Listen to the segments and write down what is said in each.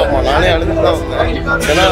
ஆமா நானே அழுதுட்டு தான் வந்தேன் ஏன்னா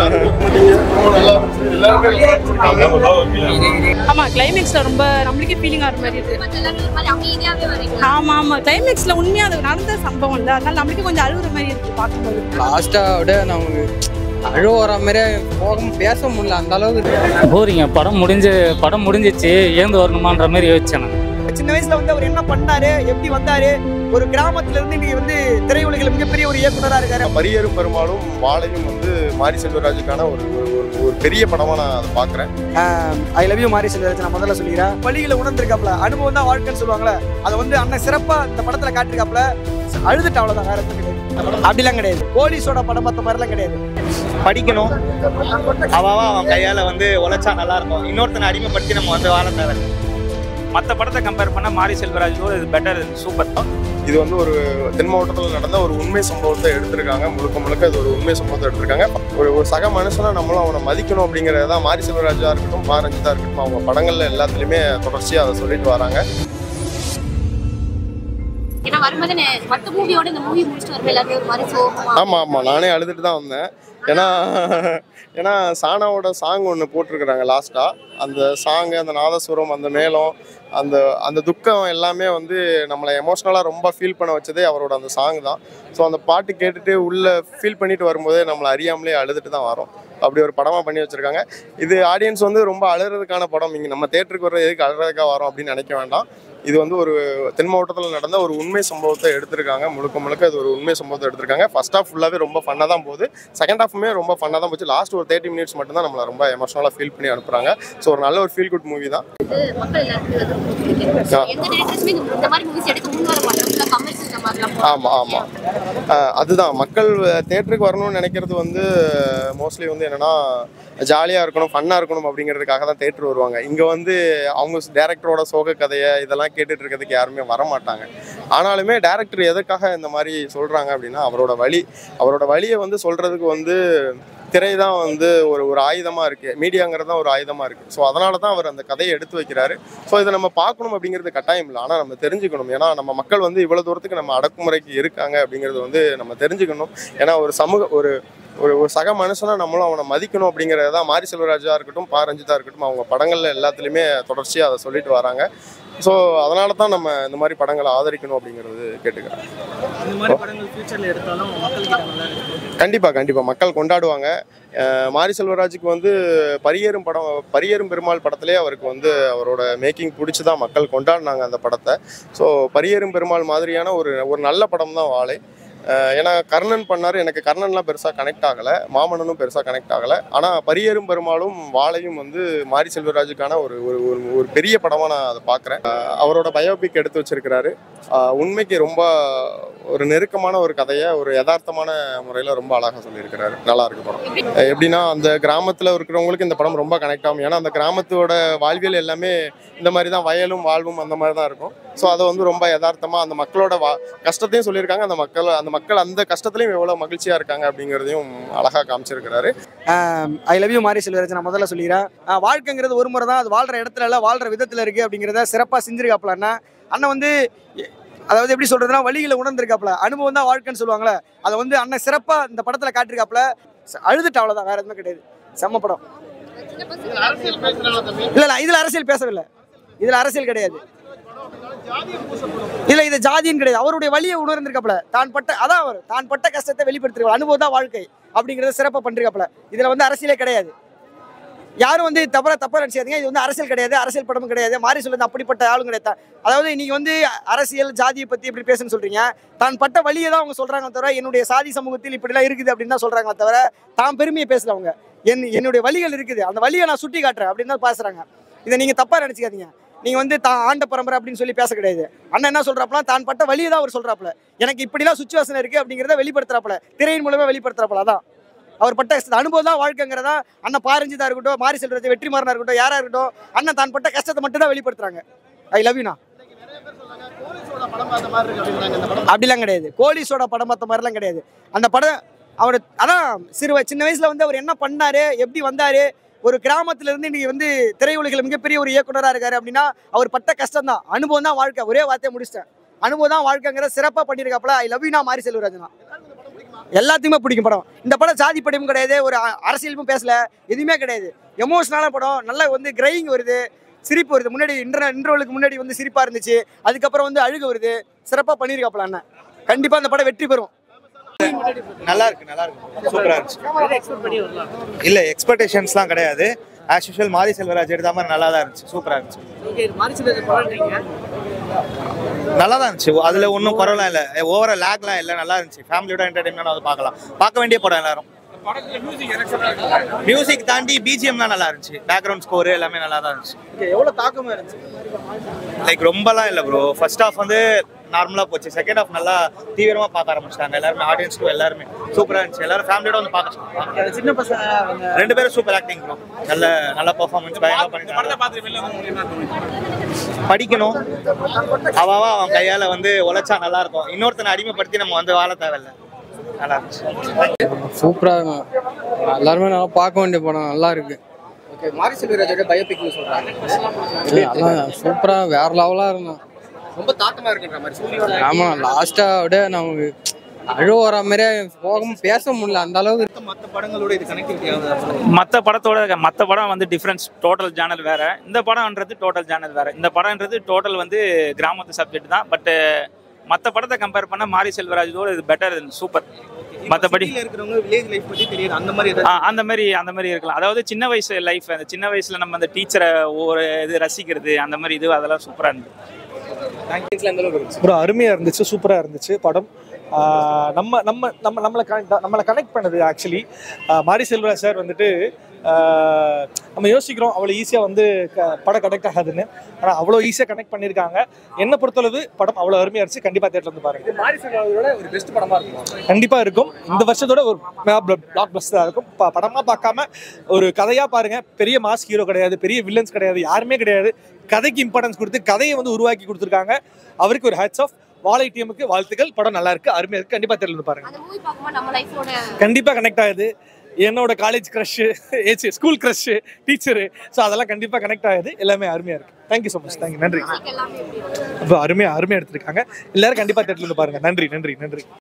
ஆமா கிளைமேக்ஸ்ல ரொம்ப நம்மளுக்கே ஃபீலிங் ஆகிற மாதிரி இருக்கு ஆமா ஆமா கிளைமேக்ஸ்ல உண்மையா அது நடந்த சம்பவம் இல்லை அதனால நம்மளுக்கு கொஞ்சம் அழுகுற மாதிரி இருக்கு பார்க்கும்போது லாஸ்ட்டாக விட நமக்கு அழுவ வர மாதிரியே போக பேச முடியல அந்த அளவுக்கு போரிங்க படம் முடிஞ்சு படம் முடிஞ்சிச்சு ஏந்து வரணுமான்ற மாதிரி யோசிச்சேன் நான் சின்ன வயசுல வந்து அவர் என்ன பண்ணாரு எப்படி வந்தாரு ஒரு கிராமத்துல இருந்து இன்னைக்கு வந்து திரையுலகில் மிகப்பெரிய ஒரு இயக்குனரா இருக்காரு பரியரும் பெருமாளும் வாழையும் வந்து மாரி செல்வராஜுக்கான ஒரு ஒரு- ஒரு- ஒரு பெரிய படமா நான் அதை பாக்குறேன் ஐ லவ் யூ மாரி செல்வராஜ் நான் முதல்ல சொல்லிக்கிறேன் வழிகளை உணர்ந்திருக்காப்ல அனுபவம் தான் வாழ்க்கைன்னு சொல்லுவாங்கல்ல அதை வந்து அண்ணன் சிறப்பா இந்த படத்துல காட்டிருக்காப்ல அழுதுட்டு அவ்வளவுதான் வேற எதுவும் கிடையாது அப்படிலாம் கிடையாது போலீஸோட படம் பார்த்த மாதிரிலாம் கிடையாது படிக்கணும் அவ அவ அவன் கையால வந்து உழைச்சா நல்லா இருக்கும் இன்னொருத்தனை அடிமைப்படுத்தி நம்ம வந்து வாழ தேவை மற்ற படத்தை கம்பேர் பண்ணா மாரி செல்வராஜோட இது பெட்டர் சூப்பர் இது வந்து ஒரு தென் மாவட்டத்தில் நடந்த ஒரு உண்மை சம்பவத்தை எடுத்திருக்காங்க முழுக்க முழுக்க இது ஒரு உண்மை சம்பவத்தை எடுத்திருக்காங்க ஒரு ஒரு சக மனுஷனா நம்மளும் அவனை மதிக்கணும் அப்படிங்கறதான் மாரி செல்வராஜா இருக்கட்டும் மா ரஞ்சிதா இருக்கட்டும் அவங்க படங்கள்ல எல்லாத்துலயுமே தொடர்ச்சியா அதை சொல்லிட்டு வராங்க ஏன்னா வரும்போது நே- மத்த மூவியோட இந்த மூவி முடிச்சுட்டு வரும்போது எல்லாருமே ஒரு மாதிரி சோகமா ஆமா ஆமா நானே அழுதுட்டு தான் வந்தேன் ஏன்னா ஏன்னா சானாவோட சாங் ஒன்று போட்டிருக்கிறாங்க லாஸ்டா அந்த சாங் அந்த நாதஸ்வரம் அந்த மேளம் அந்த அந்த துக்கம் எல்லாமே வந்து நம்மளை எமோஷ்னலாக ரொம்ப ஃபீல் பண்ண வச்சதே அவரோட அந்த சாங் தான் ஸோ அந்த பாட்டு கேட்டுட்டு உள்ள ஃபீல் பண்ணிட்டு வரும்போதே நம்மளை அறியாமலே அழுதுட்டு தான் வரோம் அப்படி ஒரு படமாக பண்ணி வச்சிருக்காங்க இது ஆடியன்ஸ் வந்து ரொம்ப அழுறதுக்கான படம் இங்கே நம்ம தேட்டருக்கு வர எதுக்கு அழுறதுக்காக வரோம் அப்படின்னு நினைக்க வேண்டாம் இது வந்து ஒரு தென் மாவட்டத்தில் நடந்த ஒரு உண்மை சம்பவத்தை எடுத்திருக்காங்க முழுக்க முழுக்க இது ஒரு உண்மை சம்பவத்தை எடுத்திருக்காங்க ஃபர்ஸ்ட் ஹாஃப் ஃபுல்லாகவே ரொம்ப ஃபன்னாக தான் போகுது செகண்ட் ஹாஃபுமே ரொம்ப ஃபன்னாக தான் போச்சு லாஸ்ட் ஒரு தேர்ட்டி மினிட்ஸ் மட்டும் தான் நம்மளை ரொம்ப எமோஷனலாக ஃபீல் பண்ணி அனுப்புறாங்க ஸோ ஒரு நல்ல ஒரு ஃபீல் குட் மூவி தான் மக்கள் எல்லாருக்கும் இது ரொம்ப பிடிக்கும். ஆ. எந்த டேரக்டர்ஸுமே இந்த இந்த மாதிரி மூவிஸ் எடுக்க முன் வர மாட்டாங்க கமர்ஷியல் இந்த மாதிரிலாம் ஆமாம் ஆமாம் அதுதான் மக்கள் தேட்டருக்கு வரணும்னு நினைக்கிறது வந்து மோஸ்ட்லி வந்து என்னன்னா ஜாலியாக இருக்கணும் ஃபன்னாக இருக்கணும் அப்படிங்கிறதுக்காக தான் தேட்டர் வருவாங்க இங்கே வந்து அவங்க டேரக்டரோட சோக கதையை இதெல்லாம் கேட்டுட்டு இருக்கிறதுக்கு யாருமே வர மாட்டாங்க ஆனாலுமே டேரக்டர் எதுக்காக இந்த மாதிரி சொல்கிறாங்க அப்படின்னா அவரோட வழி அவரோட வழியை வந்து சொல்கிறதுக்கு வந்து திரை தான் வந்து ஒரு ஒரு ஆயுதமாக இருக்குது மீடியாங்கிறது தான் ஒரு ஆயுதமாக இருக்குது ஸோ அதனால தான் அவர் அந்த கதையை எடுத்து வைக்கிறாரு ஸோ இதை நம்ம பார்க்கணும் அப்படிங்கிறது கட்டாயம் இல்லை ஆனால் நம்ம தெரிஞ்சுக்கணும் ஏன்னா நம்ம மக்கள் வந்து இவ்வளோ தூரத்துக்கு நம்ம அடக்குமுறைக்கு இருக்காங்க அப்படிங்கிறது வந்து நம்ம தெரிஞ்சுக்கணும் ஏன்னா ஒரு சமூக ஒரு ஒரு ஒரு சக மனுஷனா நம்மளும் அவனை மதிக்கணும் அப்படிங்கிறது தான் மாரி செல்வராஜா இருக்கட்டும் பா ரஞ்சிதா இருக்கட்டும் அவங்க படங்கள்ல எல்லாத்துலேயுமே தொடர்ச்சியாக அதை சொல்லிட்டு வராங்க ஸோ அதனால தான் நம்ம இந்த மாதிரி படங்களை ஆதரிக்கணும் அப்படிங்கிறது கேட்டுக்கிறேன் இந்த மாதிரி படங்கள் ஃபியூச்சர்ல எடுத்தாலும் மக்கள் கிட்ட நல்லா இருக்கும் கண்டிப்பாக கண்டிப்பாக மக்கள் கொண்டாடுவாங்க அஹ் மாரி செல்வராஜுக்கு வந்து பரியேறும் படம் பரியேறும் பெருமாள் படத்திலே அவருக்கு வந்து அவரோட மேக்கிங் பிடிச்சி தான் மக்கள் கொண்டாடினாங்க அந்த படத்தை ஸோ பரியேறும் பெருமாள் மாதிரியான ஒரு ஒரு நல்ல படம் தான் வாழை அஹ் ஏன்னா கர்ணன் பண்ணார் எனக்கு கர்ணன்லாம் பெருசாக கனெக்ட் ஆகலை மாமன்னனும் பெருசாக கனெக்ட் ஆகலை ஆனால் பரியேறும் பெருமாளும் வாழையும் வந்து மாரி செல்வராஜுக்கான ஒரு ஒரு ஒரு- ஒரு பெரிய படமாக நான் அதை பார்க்குறேன் அவரோட பயோபிக் எடுத்து வச்சிருக்கிறாரு அஹ் உண்மைக்கு ரொம்ப ஒரு நெருக்கமான ஒரு கதையை ஒரு யதார்த்தமான முறையில் ரொம்ப அழகாக சொல்லியிருக்கிறாரு நல்லா இருக்கு படம் அஹ் எப்படின்னா அந்த கிராமத்தில் இருக்கிறவங்களுக்கு இந்த படம் ரொம்ப கனெக்ட் ஆகும் ஏன்னா அந்த கிராமத்தோட வாழ்வியல் எல்லாமே இந்த மாதிரி தான் வயலும் வாழ்வும் அந்த மாதிரி தான் இருக்கும் ஸோ அதை வந்து ரொம்ப யதார்த்தமாக அந்த மக்களோட வா கஷ்டத்தையும் சொல்லியிருக்காங்க அந்த மக்கள் அந்த மக்கள் அந்த கஷ்டத்துலையும் எவ்வளோ மகிழ்ச்சியாக இருக்காங்க அப்படிங்கிறதையும் அழகாக காமிச்சிருக்கிறாரு ஐ லவ் யூ மாரி செல்வராஜ் நான் முதல்ல சொல்லிக்கிறேன் ஆஹ் வாழ்க்கைங்கிறது ஒரு முறை தான் அது வாழ்ற இடத்துல இல்ல வாழ்ற விதத்துல இருக்கு அப்படிங்கிறத சிறப்பா செஞ்சிருக்காப்ல அண்ணா அண்ணன் வந்து எ- அதாவது எப்படி சொல்றதுன்னா வழிகளை உணர்ந்திருக்காப்ல அனுபவம் தான் வாழ்க்கைன்னு சொல்லுவாங்கல்ல அதை வந்து அண்ணன் சிறப்பா இந்த படத்துல காட்டிருக்காப்ல ச- அழுதுட்டு அவ்வளவுதான் வேற எதுவுமே கிடையாது செம்ம படம் சின்ன பசங்க இல்ல இல்ல இதுல அரசியல் பேசவில்லை இதுல அரசியல் கிடையாது இல்ல இது ஜாதியும் கிடையாது அவருடைய வழியை உணர்ந்திருக்காப்ல தான் பட்ட அதான் அவர் தான் பட்ட கஷ்டத்தை வெளிப்படுத்திருக்காரு அனுபவம் தான் வாழ்க்கை அப்படிங்கறத சிறப்பா பண்றாப்ல இதுல வந்து அரசியலே கிடையாது யாரும் வந்து தப்பா தப்பா நினைச்சாதீங்க இது வந்து அரசியல் கிடையாது அரசியல் படமும் கிடையாது மாறி சொல்லுறது அப்படிப்பட்ட ஆளும் கிடையாது அதாவது நீங்க வந்து அரசியல் ஜாதியை பத்தி எப்படி பேசுன்னு சொல்றீங்க தான் பட்ட வழியை தான் அவங்க சொல்றாங்க தவிர என்னுடைய சாதி சமூகத்தில் இப்படிலாம் இருக்குது அப்படின்னு தான் சொல்றாங்க தவிர தான் பெருமையை பேசல அவங்க என் என்னுடைய வழிகள் இருக்குது அந்த வழியை நான் சுட்டி காட்டுறேன் அப்படின்னு தான் பேசுறாங்க இதை நீங்க தப்பா நினைச்சுக்காதீங்க நீங்க வந்து தான் ஆண்ட பரம்பரை அப்படின்னு சொல்லி பேச கிடையாது அண்ணன் என்ன சொல்றாப்ல தான் பட்ட வழியை தான் அவர் சொல்றாப்ல எனக்கு இப்படிலாம் சுச்சுவேஷன் இருக்கு அப்படிங்கிறத வெளிப்படுத்துறாப்ல திரையின் மூலமா வெளிப்படுத்துறாப்ல அதான் அவர் பட்ட கஷ்டத்தை அனுபவம் தான் வாழ்க்கைங்கிறதா அண்ணன் பாரஞ்சிதா இருக்கட்டும் மாரி செல்வத்தை வெற்றிமாறனா இருக்கட்டும் யாரா இருக்கட்டும் அண்ணன் தான் பட்ட கஷ்டத்தை மட்டும் தான் வெளிப்படுத்துறாங்க ஐ லவ் யூனா அப்படிலாம் கிடையாது கோலிஸோட படம் பார்த்த மாதிரிலாம் கிடையாது அந்த படம் அவர் அதான் சிறு வய- சின்ன வயசுல வந்து அவர் என்ன பண்ணாரு எப்படி வந்தாரு ஒரு கிராமத்துல இருந்து இன்னைக்கு வந்து திரையுலகில் மிகப்பெரிய ஒரு இயக்குனரா இருக்காரு அப்படின்னா அவர் பட்ட கஷ்டம் தான் அனுபவம் தான் வாழ்க்கை ஒரே வார்த்தையை முடிச்சிட்டேன் அனுபவம் தான் வாழ்க்கைங்கிற சிறப்பா பண்ணியிருக்காப்ல ஐ லவ் யூனா மாரி செல்வராஜனா எல்லாத்துக்குமே பிடிக்கும் படம் இந்த படம் சாதி படமும் கிடையாது ஒரு அ- அரசியலும் பேசல எதுவுமே கிடையாது எமோஷனலான படம் நல்லா வந்து கிரைங் வருது சிரிப்பு வருது முன்னாடி இன்டர் இன்டர்வலுக்கு முன்னாடி வந்து சிரிப்பாக இருந்துச்சு அதுக்கப்புறம் வந்து அழுகு வருது சிறப்பாக பண்ணியிருக்காப்புல அண்ணன் கண்டிப்பாக அந்த படம் வெற்றி பெறும் நல்லா இருக்கு நல்லா இருக்கு சூப்பரா இருந்துச்சு எக்ஸ்பெக்ட் பண்ணி வரலாம் இல்ல எக்ஸ்பெக்டேஷன்ஸ்லாம் கிடையாது ஆஸ் யூஷுவல் மாரி செல்வராஜ் எடுத்த மாதிரி நல்லா தான் இருந்துச்சு சூப்பரா இருந்துச்சு ஓகே மாரிசல் படம்ன்றீங்க நல்லா தான் இருந்துச்சு அதுல ஒன்றும் குறவெல்லாம் இல்லை ஓவரா லேக்லாம் இல்லை நல்லா இருந்துச்சு ஃபேமிலியோட என்டர்டைன்மெண்ட் வந்து பார்க்கலாம் பார்க்க வேண்டிய படம் எல்லாரும் மியூசிக் தாண்டி பிஜிஎம்லாம் நல்லா இருந்துச்சு பேக்ரவுண்ட் ஸ்கோர் எல்லாமே நல்லா தான் இருந்துச்சு ஓகே எவ்வளவு தாக்கமா இருந்துச்சு லைக் ரொம்பலாம் இல்லை ப்ரோ ஃபர்ஸ்ட் ஹாஃப் வந்து நார்மலாக போச்சு செகண்ட் ஹாஃப் நல்லா தீவிரமாக பார்க்க ஆரம்பிச்சிட்டாங்க எல்லாருமே ஆடியன்ஸ்க்கும் எல்லாருமே சூப்பராக இருந்துச்சு எல்லாரும் ஃபேமிலியோட வந்து பார்க்க சொன்னாங்க அந்த சின்ன பசங்க அவங்க ரெண்டு பேரும் சூப்பர் ஆக்டிங் ப்ரோ நல்ல நல்ல பெர்ஃபார்மன்ஸ் பயங்கரமா பண்ணிட்டாங்க படிக்கணும் அவ அவ அவன் கையால வந்து உழைச்சா நல்லா இருக்கும் இன்னொருத்தனை அடிமைப்படுத்தி நம்ம வந்து வாழ தேவையில்ல நல்லா இருந்துச்சு சூப்பராக இருக்கும் எல்லாருமே நல்லா பார்க்க வேண்டிய படம் நல்லா இருக்கு ஓகே மாரி செல்வராஜோட பயோபிக்னு சொல்றாங்க அதான் சூப்பராக வேற லெவலாக இருந்தோம் ரொம்ப தாக்கமா இருக்குன்ற மாதிரி சொல்லுவாங்க ஆமாம் லாஸ்ட்டாக அப்படியே நமக்கு அழுவ வர மாதிரியே போகாம பேச முடியல அந்த அளவுக்கு மற்ற படங்களோட இது கனெக்டிவிட்டி ஆகுது மற்ற படத்தோட மற்ற படம் வந்து டிஃப்ரென்ஸ் டோட்டல் ஜேனல் வேற இந்த படம்ன்றது டோட்டல் ஜேனல் வேற இந்த படம்ன்றது டோட்டல் வந்து கிராமத்து சப்ஜெக்ட் தான் பட் மற்ற படத்தை கம்பேர் பண்ண மாரி செல்வராஜோட இது பெட்டர் சூப்பர் மற்றபடி சிட்டில இருக்கிறவங்க வில்லேஜ் லைஃப் பத்தி தெரியுது அந்த மாதிரி ஆ, ஏதாவது அந்த மாதிரி அந்த மாதிரி இருக்கலாம் அதாவது சின்ன வயசு லைஃப் அந்த சின்ன வயசுல நம்ம அந்த டீச்சரை ஒவ்வொரு இது ரசிக்கிறது அந்த மாதிரி இது அதெல்லாம் சூப்பரா இருந்தது எந்த அளவுக்கு இருந்துச்சு ப்ரோ அருமையாக இருந்துச்சு சூப்பராக இருந்துச்சு படம் ஆஹ் நம்ம நம்ம நம்ம நம்மளை கனெக்ட் நம்மளை கனெக்ட் பண்ணுது ஆக்சுவலி மாரி செல்வராஜ் சார் வந்துட்டு ஆஹ் நம்ம யோசிக்கிறோம் அவ்வளோ ஈஸியாக வந்து க படம் கனெக்ட் ஆகாதுன்னு ஆனால் அவ்வளோ ஈஸியாக கனெக்ட் பண்ணியிருக்காங்க என்னை பொறுத்தளவு படம் அவ்வளோ அருமையாக இருந்துச்சு கண்டிப்பாக தேட்டர் வந்து பாருங்க மாரி செல்வராஜோட ஒரு பெஸ்ட் படமா இருக்கும் கண்டிப்பாக இருக்கும் இந்த வருஷத்தோட ஒரு பிளாக் பஸ்டராக இருக்கும் ப- படமா பார்க்காம ஒரு கதையாக பாருங்க பெரிய மாஸ் ஹீரோ கிடையாது பெரிய வில்லன்ஸ் கிடையாது யாருமே கிடையாது கதைக்கு இம்பார்ட்டன்ஸ் கொடுத்து கதையை வந்து உருவாக்கி கொடுத்துருக்காங்க அவருக்கு ஒரு ஹேட்ஸ் ஆஃப் வாழை டீமுக்கு வாழ்த்துக்கள் படம் நல்லா இருக்கு அருமையா இருக்கு கண்டிப்பா தெரியல பாருங்க அந்த மூவி பார்க்கும்போது நம்ம லைஃபோட கண்டிப்பா கனெக்ட் ஆகுது என்னோட காலேஜ் க்ரஷ் ஏச்சு ஸ்கூல் க்ரஷ் டீச்சரு ஸோ அதெல்லாம் கண்டிப்பா கனெக்ட் ஆகுது எல்லாமே அருமையா இருக்கு தேங்க்யூ ஸோ மச் தேங்க்யூ நன்றி எல்லாமே எப்படி இப்போ அருமையா அருமையா எடுத்திருக்காங்க எல்லாரும் கண்டிப்பா தேட்டர்ல இருந்து பாருங்க நன்றி நன்றி நன்றி